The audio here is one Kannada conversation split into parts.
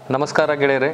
ನಮಸ್ಕಾರ ಗೆಳೆಯರೆ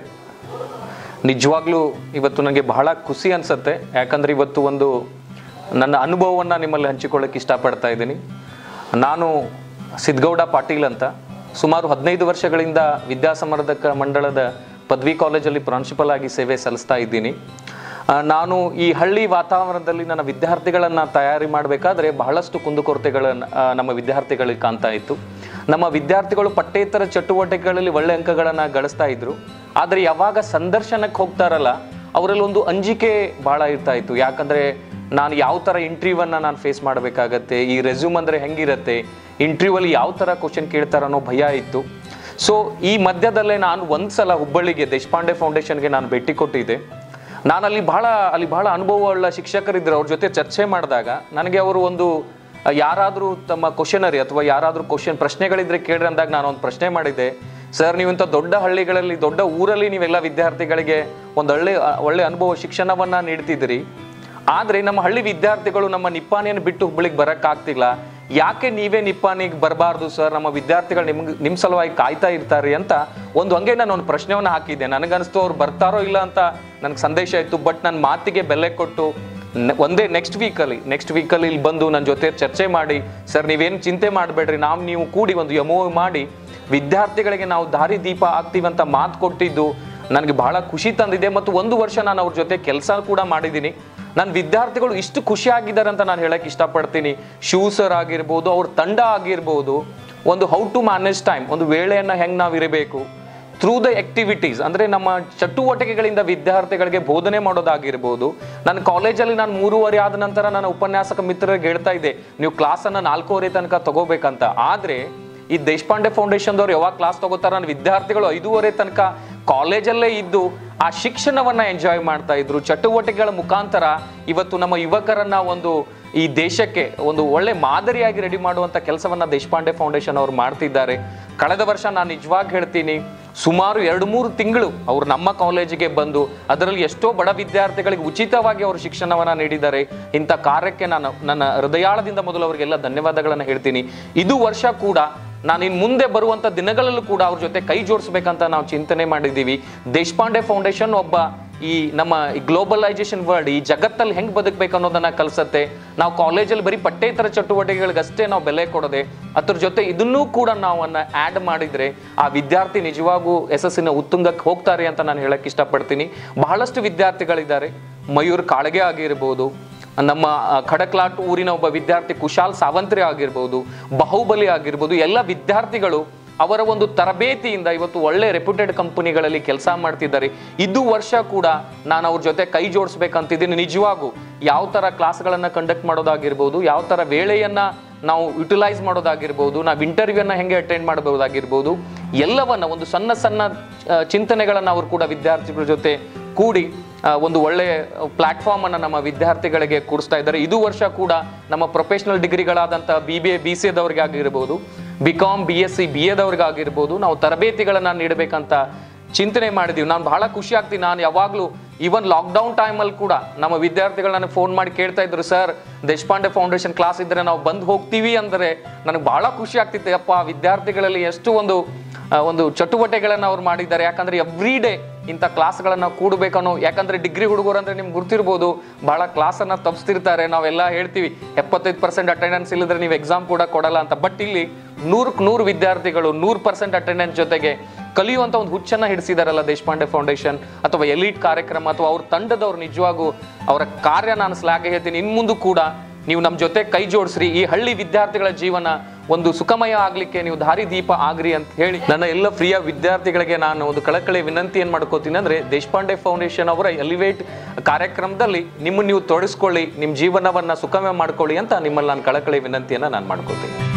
ನಿಜವಾಗ್ಲೂ ಇವತ್ತು ನನಗೆ ಬಹಳ ಖುಷಿ ಅನಿಸುತ್ತೆ ಯಾಕಂದರೆ ಇವತ್ತು ಒಂದು ನನ್ನ ಅನುಭವವನ್ನು ನಿಮ್ಮಲ್ಲಿ ಹಂಚಿಕೊಳ್ಳೋಕೆ ಇಷ್ಟಪಡ್ತಾ ಇದ್ದೀನಿ ನಾನು ಸಿದ್ಗೌಡ ಪಾಟೀಲ್ ಅಂತ ಸುಮಾರು ಹದಿನೈದು ವರ್ಷಗಳಿಂದ ವಿದ್ಯಾಸಂವರ್ಧಕ ಮಂಡಳದ ಪದವಿ ಕಾಲೇಜಲ್ಲಿ ಪ್ರಾಂಶುಪಾಲ್ ಆಗಿ ಸೇವೆ ಸಲ್ಲಿಸ್ತಾ ಇದ್ದೀನಿ ಆ, ನಾನು ಈ ಹಳ್ಳಿ ವಾತಾವರಣದಲ್ಲಿ ನನ್ನ ವಿದ್ಯಾರ್ಥಿಗಳನ್ನು ತಯಾರಿ ಮಾಡಬೇಕಾದ್ರೆ ಬಹಳಷ್ಟು ಕುಂದುಕೊರತೆಗಳನ್ನು ಆ, ನಮ್ಮ ವಿದ್ಯಾರ್ಥಿಗಳಿಗೆ ಕಾಣ್ತಾ ಇತ್ತು ನಮ್ಮ ವಿದ್ಯಾರ್ಥಿಗಳು ಪಠ್ಯೇತರ ಚಟುವಟಿಕೆಗಳಲ್ಲಿ ಒಳ್ಳೆ ಅಂಕಗಳನ್ನು ಗಳಿಸ್ತಾ ಇದ್ರು ಆದರೆ ಯಾವಾಗ ಸಂದರ್ಶನಕ್ಕೆ ಹೋಗ್ತಾರಲ್ಲ ಅವರಲ್ಲಿ ಒಂದು ಅಂಜಿಕೆ ಭಾಳ ಇರ್ತಾ ಇತ್ತು ಯಾಕಂದರೆ ನಾನು ಯಾವ ಥರ ಇಂಟರ್ವ್ಯೂವನ್ನು ನಾನು ಫೇಸ್ ಮಾಡಬೇಕಾಗತ್ತೆ ಈ ರೆಸ್ಯೂಮ್ ಅಂದರೆ ಹೆಂಗಿರುತ್ತೆ ಇಂಟರ್ವ್ಯೂವಲ್ಲಿ ಯಾವ ಥರ ಕ್ವಶನ್ ಕೇಳ್ತಾರೆ ಅನ್ನೋ ಭಯ ಇತ್ತು ಸೊ ಈ ಮಧ್ಯದಲ್ಲೇ ನಾನು ಒಂದು ಸಲ ಹುಬ್ಬಳ್ಳಿಗೆ ದೇಶಪಾಂಡೆ ಫೌಂಡೇಶನ್ಗೆ ನಾನು ಭೇಟಿ ಕೊಟ್ಟಿದ್ದೆ ನಾನು ಅಲ್ಲಿ ಬಹಳ ಅಲ್ಲಿ ಬಹಳ ಅನುಭವವುಳ್ಳ ಶಿಕ್ಷಕರಿದ್ದರು ಅವ್ರ ಜೊತೆ ಚರ್ಚೆ ಮಾಡಿದಾಗ ನನಗೆ ಅವರು ಒಂದು ಯಾರಾದರೂ ತಮ್ಮ ಕ್ವಶನರಿ ಅಥವಾ ಯಾರಾದರೂ ಕ್ವಶನ್ ಪ್ರಶ್ನೆಗಳಿದ್ರೆ ಕೇಳ್ರಿ ಅಂದಾಗ ನಾನು ಒಂದು ಪ್ರಶ್ನೆ ಮಾಡಿದ್ದೆ ಸರ್ ನೀವು ಇಂಥ ದೊಡ್ಡ ಹಳ್ಳಿಗಳಲ್ಲಿ ದೊಡ್ಡ ಊರಲ್ಲಿ ನೀವೆಲ್ಲ ವಿದ್ಯಾರ್ಥಿಗಳಿಗೆ ಒಂದು ಒಳ್ಳೆ ಒಳ್ಳೆ ಅನುಭವ ಶಿಕ್ಷಣವನ್ನು ನೀಡ್ತಿದ್ದೀರಿ ಆದರೆ ನಮ್ಮ ಹಳ್ಳಿ ವಿದ್ಯಾರ್ಥಿಗಳು ನಮ್ಮ ನಿಪ್ಪಾಣಿಯನ್ನು ಬಿಟ್ಟು ಹುಬ್ಬಳ್ಳಿಗೆ ಬರೋಕ್ಕಾಗ್ತಿಲ್ಲ ಯಾಕೆ ನೀವೇ ನಿಪ್ಪಾಣಿಗೆ ಬರಬಾರ್ದು ಸರ್ ನಮ್ಮ ವಿದ್ಯಾರ್ಥಿಗಳು ನಿಮ್ಗೆ ನಿಮ್ಮ ಸಲುವಾಗಿ ಕಾಯ್ತಾ ಇರ್ತಾರೆ ಅಂತ ಒಂದು ಹಂಗೆ ನಾನು ಒಂದು ಪ್ರಶ್ನೆವನ್ನು ಹಾಕಿದ್ದೆ ನನಗನ್ನಿಸ್ತು ಅವ್ರು ಬರ್ತಾರೋ ಇಲ್ಲ ಅಂತ ನನಗೆ ಸಂದೇಶ ಇತ್ತು ಬಟ್ ನನ್ನ ಮಾತಿಗೆ ಬೆಲೆ ಕೊಟ್ಟು ನ- ಒಂದೇ ನೆಕ್ಸ್ಟ್ ವೀಕಲ್ಲಿ ನೆಕ್ಸ್ಟ್ ವೀಕಲ್ಲಿ ಇಲ್ಲಿ ಬಂದು ನನ್ನ ಜೊತೆ ಚರ್ಚೆ ಮಾಡಿ ಸರ್ ನೀವೇನು ಚಿಂತೆ ಮಾಡಬೇಡ್ರಿ ನಾವು ನೀವು ಕೂಡಿ ಒಂದು ಎಮೋ ಮಾಡಿ ವಿದ್ಯಾರ್ಥಿಗಳಿಗೆ ನಾವು ದಾರಿ ದೀಪ ಆಗ್ತೀವಂತ ಮಾತು ಕೊಟ್ಟಿದ್ದು ನನಗೆ ಬಹಳ ಖುಷಿ ತಂದಿದೆ ಮತ್ತು ಒಂದು ವರ್ಷ ನಾನು ಅವ್ರ ಜೊತೆ ಕೆಲಸ ಕೂಡ ಮಾಡಿದ್ದೀನಿ ನನ್ನ ವಿದ್ಯಾರ್ಥಿಗಳು ಇಷ್ಟು ಖುಷಿಯಾಗಿದ್ದಾರೆ ಅಂತ ನಾನು ಹೇಳಕ್ಕೆ ಇಷ್ಟಪಡ್ತೀನಿ ಶಿವ ಸರ್ ಆಗಿರ್ಬೋದು ಅವ್ರ ತಂಡ ಆಗಿರ್ಬೋದು ಒಂದು ಹೌ ಟು ಮ್ಯಾನೇಜ್ ಟೈಮ್ ಒಂದು ವೇಳೆಯನ್ನು ಹೆಂಗೆ ನಾವು ಇರಬೇಕು ಥ್ರೂ ದ ಆಕ್ಟಿವಿಟೀಸ್ ಅಂದರೆ ನಮ್ಮ ಚಟುವಟಿಕೆಗಳಿಂದ ವಿದ್ಯಾರ್ಥಿಗಳಿಗೆ ಬೋಧನೆ ಮಾಡೋದಾಗಿರ್ಬೋದು ನನ್ನ ಕಾಲೇಜಲ್ಲಿ ನಾನು ಮೂರುವರೆ ಆದ ನಂತರ ನನ್ನ ಉಪನ್ಯಾಸಕ ಮಿತ್ರರಿಗೆ ಹೇಳ್ತಾ ಇದ್ದೆ ನೀವು ಕ್ಲಾಸನ್ನು ನಾಲ್ಕೂವರೆ ತನಕ ತಗೋಬೇಕಂತ ಆದರೆ ಈ ದೇಶಪಾಂಡೆ ಫೌಂಡೇಶನ್ದವ್ರು ಯಾವಾಗ ಕ್ಲಾಸ್ ತಗೋತಾರ ನನ್ನ ವಿದ್ಯಾರ್ಥಿಗಳು ಐದೂವರೆ ತನಕ ಕಾಲೇಜಲ್ಲೇ ಇದ್ದು ಆ ಶಿಕ್ಷಣವನ್ನ ಎಂಜಾಯ್ ಮಾಡ್ತಾ ಇದ್ರು ಚಟುವಟಿಕೆಗಳ ಮುಖಾಂತರ ಇವತ್ತು ನಮ್ಮ ಯುವಕರನ್ನ ಒಂದು ಈ ದೇಶಕ್ಕೆ ಒಂದು ಒಳ್ಳೆ ಮಾದರಿಯಾಗಿ ರೆಡಿ ಮಾಡುವಂತ ಕೆಲಸವನ್ನ ದೇಶಪಾಂಡೆ ಫೌಂಡೇಶನ್ ಅವರು ಮಾಡ್ತಿದ್ದಾರೆ ಕಳೆದ ವರ್ಷ ನಾನು ನಿಜವಾಗಿ ಹೇಳ್ತೀನಿ ಸುಮಾರು ಎರಡು ಮೂರು ತಿಂಗಳು ಅವರು ನಮ್ಮ ಕಾಲೇಜಿಗೆ ಬಂದು ಅದರಲ್ಲಿ ಎಷ್ಟೋ ಬಡ ವಿದ್ಯಾರ್ಥಿಗಳಿಗೆ ಉಚಿತವಾಗಿ ಅವರು ಶಿಕ್ಷಣವನ್ನ ನೀಡಿದ್ದಾರೆ ಇಂಥ ಕಾರ್ಯಕ್ಕೆ ನಾನು ನನ್ನ ಹೃದಯಾಳದಿಂದ ಮೊದಲು ಅವರಿಗೆಲ್ಲ ಧನ್ಯವಾದಗಳನ್ನು ಹೇಳ್ತೀನಿ ಇದು ವರ್ಷ ಕೂಡ ನಾನು ಇನ್ನು ಮುಂದೆ ಬರುವಂಥ ದಿನಗಳಲ್ಲೂ ಕೂಡ ಅವ್ರ ಜೊತೆ ಕೈ ಜೋಡಿಸ್ಬೇಕಂತ ನಾವು ಚಿಂತನೆ ಮಾಡಿದ್ದೀವಿ ದೇಶಪಾಂಡೆ ಫೌಂಡೇಶನ್ ಒಬ್ಬ ಈ ನಮ್ಮ ಗ್ಲೋಬಲೈಸೇಷನ್ ವರ್ಲ್ಡ್ ಈ ಜಗತ್ತಲ್ಲಿ ಹೆಂಗೆ ಬದುಕಬೇಕು ಅನ್ನೋದನ್ನ ಕಲಿಸತ್ತೆ ನಾವು ಕಾಲೇಜಲ್ಲಿ ಬರೀ ಪಠ್ಯೇತರ ಚಟುವಟಿಕೆಗಳಿಗಷ್ಟೇ ನಾವು ಬೆಲೆ ಕೊಡದೆ ಅದ್ರ ಜೊತೆ ಇದನ್ನೂ ಕೂಡ ನಾವು ಆ್ಯಡ್ ಮಾಡಿದ್ರೆ ಆ ವಿದ್ಯಾರ್ಥಿ ನಿಜವಾಗೂ ಯಶಸ್ಸಿನ ಉತ್ತುಂಗಕ್ಕೆ ಹೋಗ್ತಾರೆ ಅಂತ ನಾನು ಹೇಳಕ್ ಇಷ್ಟಪಡ್ತೀನಿ ಬಹಳಷ್ಟು ವಿದ್ಯಾರ್ಥಿಗಳಿದ್ದಾರೆ ಮಯೂರ್ ಕಾಳಗೆ ಆಗಿರ್ಬೋದು ನಮ್ಮ ಆ, ಖಡಕ್ಲಾಟ್ ಊರಿನ ಒಬ್ಬ ವಿದ್ಯಾರ್ಥಿ ಕುಶಾಲ್ ಸಾವಂತ್ರಿ ಆಗಿರ್ಬೋದು ಬಾಹುಬಲಿ ಆಗಿರ್ಬೋದು ಎಲ್ಲ ವಿದ್ಯಾರ್ಥಿಗಳು ಅವರ ಒಂದು ತರಬೇತಿಯಿಂದ ಇವತ್ತು ಒಳ್ಳೆ ರೆಪ್ಯೂಟೆಡ್ ಕಂಪನಿಗಳಲ್ಲಿ ಕೆಲಸ ಮಾಡ್ತಿದ್ದಾರೆ ಇದು ವರ್ಷ ಕೂಡ ನಾನು ಅವ್ರ ಜೊತೆ ಕೈ ಜೋಡಿಸ್ಬೇಕಂತಿದ್ದೀನಿ ನಿಜವಾಗೂ ಯಾವ ಥರ ಕ್ಲಾಸ್ಗಳನ್ನು ಕಂಡಕ್ಟ್ ಮಾಡೋದಾಗಿರ್ಬೋದು ಯಾವ ಥರ ವೇಳೆಯನ್ನ ನಾವು ಯುಟಿಲೈಸ್ ಮಾಡೋದಾಗಿರ್ಬೋದು ನಾವು ಇಂಟರ್ವ್ಯೂನ ಹೆಂಗೆ ಅಟೆಂಡ್ ಮಾಡಬಹುದಾಗಿರ್ಬೋದು ಎಲ್ಲವನ್ನ ಒಂದು ಸಣ್ಣ ಸಣ್ಣ ಆ, ಚಿಂತನೆಗಳನ್ನು ಅವರು ಕೂಡ ವಿದ್ಯಾರ್ಥಿಗಳ ಜೊತೆ ಕೂಡಿ ಆ, ಒಂದು ಒಳ್ಳೆ ಪ್ಲಾಟ್ಫಾರ್ಮ್ ಅನ್ನು ನಮ್ಮ ವಿದ್ಯಾರ್ಥಿಗಳಿಗೆ ಕೊಡಿಸ್ತಾ ಇದ್ದಾರೆ ಇದು ವರ್ಷ ಕೂಡ ನಮ್ಮ ಪ್ರೊಫೆಷನಲ್ ಡಿಗ್ರಿಗಳಾದಂಥ B B A B C ಎದವ್ರಿಗೆ ಆಗಿರ್ಬೋದು B com B S C B ಎದವ್ರಿಗೆ ಆಗಿರ್ಬೋದು ನಾವು ತರಬೇತಿಗಳನ್ನು ನೀಡಬೇಕಂತ ಚಿಂತನೆ ಮಾಡಿದೀವಿ ನಾನು ಬಹಳ ಖುಷಿ ಆಗ್ತೀನಿ ನಾನು ಯಾವಾಗಲೂ ಈವನ್ ಲಾಕ್ಡೌನ್ ಟೈಮಲ್ಲಿ ಕೂಡ ನಮ್ಮ ವಿದ್ಯಾರ್ಥಿಗಳು ನನಗೆ ಫೋನ್ ಮಾಡಿ ಕೇಳ್ತಾ ಇದ್ರು ಸರ್ ದೇಶಪಾಂಡೆ ಫೌಂಡೇಶನ್ ಕ್ಲಾಸ್ ಇದ್ದರೆ ನಾವು ಬಂದು ಹೋಗ್ತೀವಿ ಅಂದರೆ ನನಗೆ ಬಹಳ ಖುಷಿ ಆಗ್ತಿತ್ತು ಅಪ್ಪ ವಿದ್ಯಾರ್ಥಿಗಳಲ್ಲಿ ಎಷ್ಟು ಒಂದು ಆ, ಒಂದು ಚಟುವಟಿಕೆಗಳನ್ನು ಅವ್ರು ಮಾಡಿದ್ದಾರೆ ಯಾಕಂದ್ರೆ ಎವ್ರಿ ಡೇ ಇಂಥ ಕ್ಲಾಸ್ಗಳನ್ನು ಕೂಡಬೇಕನ್ನೋ ಯಾಕಂದ್ರೆ ಡಿಗ್ರಿ ಹುಡುಗರು ಅಂದ್ರೆ ನಿಮ್ಗೆ ಗೊತ್ತಿರ್ಬೋದು ಬಹಳ ಕ್ಲಾಸನ್ನು ತಪ್ಪಿಸ್ತಿರ್ತಾರೆ ನಾವೆಲ್ಲ ಹೇಳ್ತೀವಿ ಎಪ್ಪತ್ತೈದು ಪರ್ಸೆಂಟ್ ಅಟೆಂಡೆನ್ಸ್ ಇಲ್ಲದ್ರೆ ನೀವು ಎಕ್ಸಾಮ್ ಕೂಡ ಕೊಡಲ್ಲ ಅಂತ ಬಟ್ ಇಲ್ಲಿ ನೂರಕ್ಕೆ ನೂರು ವಿದ್ಯಾರ್ಥಿಗಳು ನೂರು ಪರ್ಸೆಂಟ್ ಅಟೆಂಡೆನ್ಸ್ ಜೊತೆಗೆ ಕಲಿಯುವಂಥ ಒಂದು ಹುಚ್ಚನ್ನ ಹಿಡಿಸಿದಾರಲ್ಲ ದೇಶಪಾಂಡೆ ಫೌಂಡೇಶನ್ ಅಥವಾ ಎಲೀಟ್ ಕಾರ್ಯಕ್ರಮ ಅಥವಾ ಅವ್ರ ತಂಡದವ್ರು ನಿಜವಾಗೂ ಅವರ ಕಾರ್ಯ ನಾನು ಶ್ಲಾಘೆ ಹೇಳ್ತೀನಿ ಇನ್ನು ಮುಂದೆ ಕೂಡ ನೀವು ನಮ್ಮ ಜೊತೆ ಕೈ ಜೋಡಿಸ್ರಿ ಈ ಹಳ್ಳಿ ವಿದ್ಯಾರ್ಥಿಗಳ ಜೀವನ ಒಂದು ಸುಖಮಯ ಆಗ್ಲಿಕ್ಕೆ ನೀವು ದಾರಿ ದೀಪ ಆಗ್ರಿ ಅಂತ ಹೇಳಿ ನನ್ನ ಎಲ್ಲ ಪ್ರಿಯ ವಿದ್ಯಾರ್ಥಿಗಳಿಗೆ ನಾನು ಒಂದು ಕಳಕಳಿ ವಿನಂತಿ ಏನ್ ಮಾಡ್ಕೋತೀನಿ ಅಂದ್ರೆ ದೇಶಪಾಂಡೆ ಫೌಂಡೇಶನ್ ಅವರ ಎಲಿವೇಟ್ ಕಾರ್ಯಕ್ರಮದಲ್ಲಿ ನಿಮ್ಮನ್ನು ನೀವು ತೊಡಗಿಸ್ಕೊಳ್ಳಿ ನಿಮ್ಮ ಜೀವನವನ್ನ ಸುಖಮಯ ಮಾಡ್ಕೊಳ್ಳಿ ಅಂತ ನಿಮ್ಮಲ್ಲಿ ನಾನು ಕಳಕಳಿ ವಿನಂತಿಯನ್ನ ನಾನು ಮಾಡ್ಕೋತೀನಿ